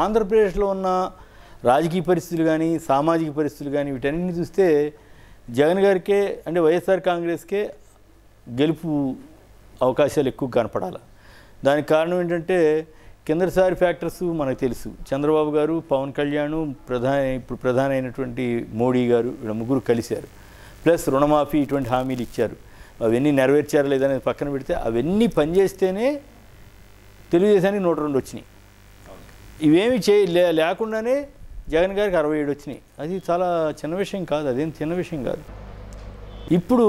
ఆంధ్రప్రదేశ్లో ఉన్న రాజకీయ పరిస్థితులు కానీ సామాజిక పరిస్థితులు కానీ వీటన్నిటిని చూస్తే జగన్ గారికే అంటే వైఎస్ఆర్ కాంగ్రెస్కే గెలుపు అవకాశాలు ఎక్కువ కనపడాలి దానికి కారణం ఏంటంటే కిందసారి ఫ్యాక్టర్స్ మనకు తెలుసు చంద్రబాబు గారు పవన్ కళ్యాణ్ ప్రధాన ఇప్పుడు ప్రధాన అయినటువంటి మోడీ గారు వీళ్ళ ముగ్గురు కలిశారు ప్లస్ రుణమాఫీ ఇటువంటి హామీలు ఇచ్చారు అవన్నీ నెరవేర్చారా లేదనేది పక్కన పెడితే అవన్నీ పనిచేస్తేనే తెలుగుదేశానికి నూట రెండు వచ్చినాయి ఇవేమి చే లే లేకుండానే జగన్ గారికి అరవై ఏడు వచ్చినాయి అది చాలా చిన్న విషయం కాదు అదేం చిన్న విషయం కాదు ఇప్పుడు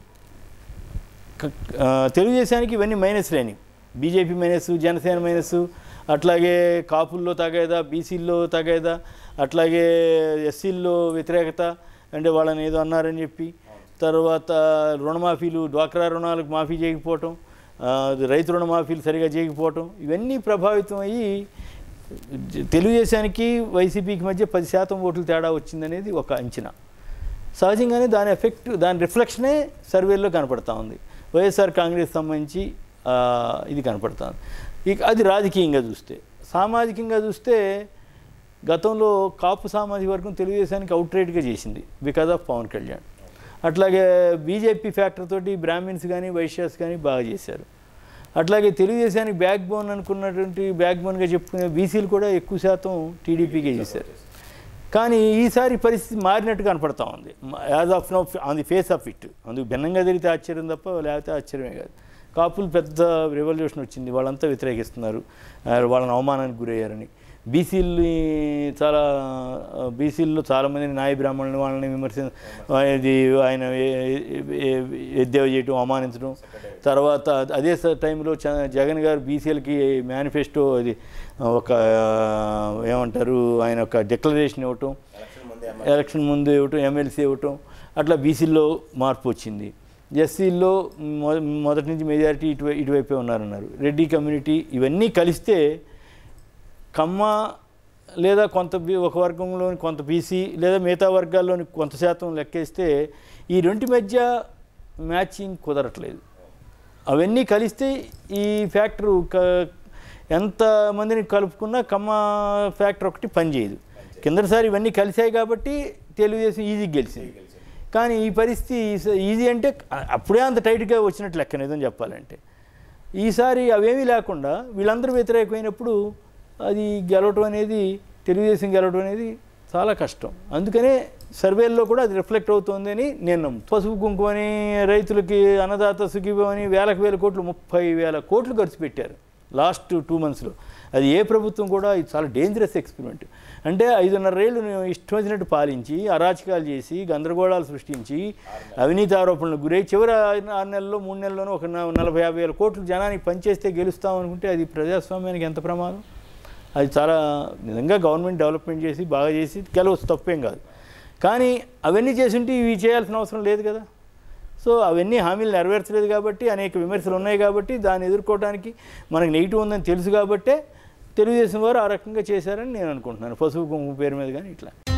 క- ఆ, తెలుగుదేశానికి ఇవన్నీ మైనస్ లేని బీజేపీ మైనస్ జనసేన మైనస్ అట్లాగే కాపుల్లో తగేదా బీసీల్లో తగేదా అట్లాగే ఎస్సీల్లో వ్యతిరేకత అంటే వాళ్ళని ఏదో అన్నారని చెప్పి తర్వాత రుణమాఫీలు డ్వాక్రా రుణాలకు మాఫీ చేయకపోవటం ఆ, రైతు రుణమాఫీలు సరిగా చేయకపోవటం ఇవన్నీ ప్రభావితం అయ్యి జ- తెలుగుదేశానికి వైసీపీకి మధ్య పది శాతం ఓట్లు తేడా వచ్చిందనేది ఒక అంచనా సహజంగానే దాని ఎఫెక్ట్ దాని రిఫ్లెక్షనే సర్వేల్లో కనపడతా ఉంది వైఎస్ఆర్ కాంగ్రెస్ సంబంధించి ఆ, ఇది కనపడుతుంది ఇక అది రాజకీయంగా చూస్తే సామాజికంగా చూస్తే గతంలో కాపు సామాజిక వర్గం తెలుగుదేశానికి అవుట్రేట్గా చేసింది బికాజ్ ఆఫ్ పవన్ కళ్యాణ్ అట్లాగే బీజేపీ ఫ్యాక్టర్ తోటి బ్రాహ్మిన్స్ కానీ వైశ్యాస్ కానీ బాగా చేశారు అట్లాగే తెలుగుదేశానికి బ్యాక్ బోన్ అనుకున్నటువంటి బ్యాక్ బోన్గా చెప్పుకునే బీసీలు కూడా ఎక్కువ శాతం టీడీపీకే చేశారు కానీ ఈసారి పరిస్థితి మారినట్టు కనపడతా ఉంది as of now on the face of it అందుకు భిన్నంగా జరిగితే ఆశ్చర్యం తప్ప లేకపోతే ఆశ్చర్యమే కాదు కాపులు పెద్ద రెవల్యూషన్ వచ్చింది వాళ్ళంతా వ్యతిరేకిస్తున్నారు ఆ, వాళ్ళని అవమానానికి గురయ్యారని బీసీలని చాలా బీసీల్లో చాలామందిని నాయ బ్రాహ్మణుని వాళ్ళని విమర్శ ఇది ఆయన ఏ- ఏ- ఎద్దేవ చేయటం అవమానించడం తర్వాత అదే స- టైంలో చ- జగన్ గారు బీసీలకి మేనిఫెస్టో అది ఒక ఏమంటారు ఆయన ఒక డిక్లరేషన్ ఇవ్వటం ఎలక్షన్ ముందు ఇవ్వటం ఎమ్మెల్సీ ఇవ్వటం అట్లా బీసీల్లో మార్పు వచ్చింది ఎస్సీల్లో మొ మొదటి నుంచి మెజారిటీ ఇటువై ఇటువైపే ఉన్నారన్నారు రెడ్డి కమ్యూనిటీ ఇవన్నీ కలిస్తే కమ్మ లేదా కొంత బి- ఒక వర్గంలోని కొంత బీసీ లేదా మిగతా వర్గాల్లోని కొంత శాతం లెక్కేస్తే ఈ రెంటి మధ్య మ్యాచింగ్ కుదరట్లేదు అవన్నీ కలిస్తే ఈ ఫ్యాక్టరు క ఎంతమందిని కలుపుకున్నా కమ్మ ఫ్యాక్టర్ ఒకటి పనిచేయదు కిందసారి ఇవన్నీ కలిసాయి కాబట్టి తెలుగుదేశం ఈజీ గెలిచింది కానీ ఈ పరిస్థితి ఈస- ఈజీ అంటే అ- అప్పుడే అంత టైట్గా వచ్చినట్టు లెక్క నిజం చెప్పాలంటే ఈసారి అవేమీ లేకుండా వీళ్ళందరూ వ్యతిరేకమైనప్పుడు అది గెలవటం అనేది తెలుగుదేశం గెలవటం అనేది చాలా కష్టం అందుకనే సర్వేల్లో కూడా అది రిఫ్లెక్ట్ అవుతుంది అని నేను నమ్ము పసుపు కుంకుమని రైతులకి అన్నదాత సుఖీభవని వేలకు వేల కోట్లు ముప్పై వేల కోట్లు ఖర్చు పెట్టారు లాస్ట్ టూ మంత్స్లో అది ఏ ప్రభుత్వం కూడా ఇది చాలా డేంజరస్ ఎక్స్పెరిమెంట్ అంటే ఐదున్నర ఏళ్ళు నేను ఇష్టం వచ్చినట్టు పాలించి అరాచకాలు చేసి గందరగోళాలు సృష్టించి అవినీతి ఆరోపణలకు గురై చివరి ఆరు నెలల్లో మూడు నెలల్లోనూ ఒక న- నలభై యాభై వేల కోట్లు జనానికి పనిచేస్తే గెలుస్తాం అనుకుంటే అది ప్రజాస్వామ్యానికి ఎంత ప్రమాదం అది చాలా నిజంగా గవర్నమెంట్ డెవలప్మెంట్ చేసి బాగా చేసి గెలవచ్చు తప్పేం కాదు కానీ అవన్నీ చేసింటే ఇవి చేయాల్సిన అవసరం లేదు కదా సో అవన్నీ హామీలు నెరవేర్చలేదు కాబట్టి అనేక విమర్శలు ఉన్నాయి కాబట్టి దాన్ని ఎదుర్కోవడానికి మనకు నెగిటివ్ ఉందని తెలుసు కాబట్టే తెలుగుదేశం వారు ఆ రకంగా చేశారని నేను అనుకుంటున్నాను పసుపు కుంకుమ పేరు మీద కానీ ఇట్లా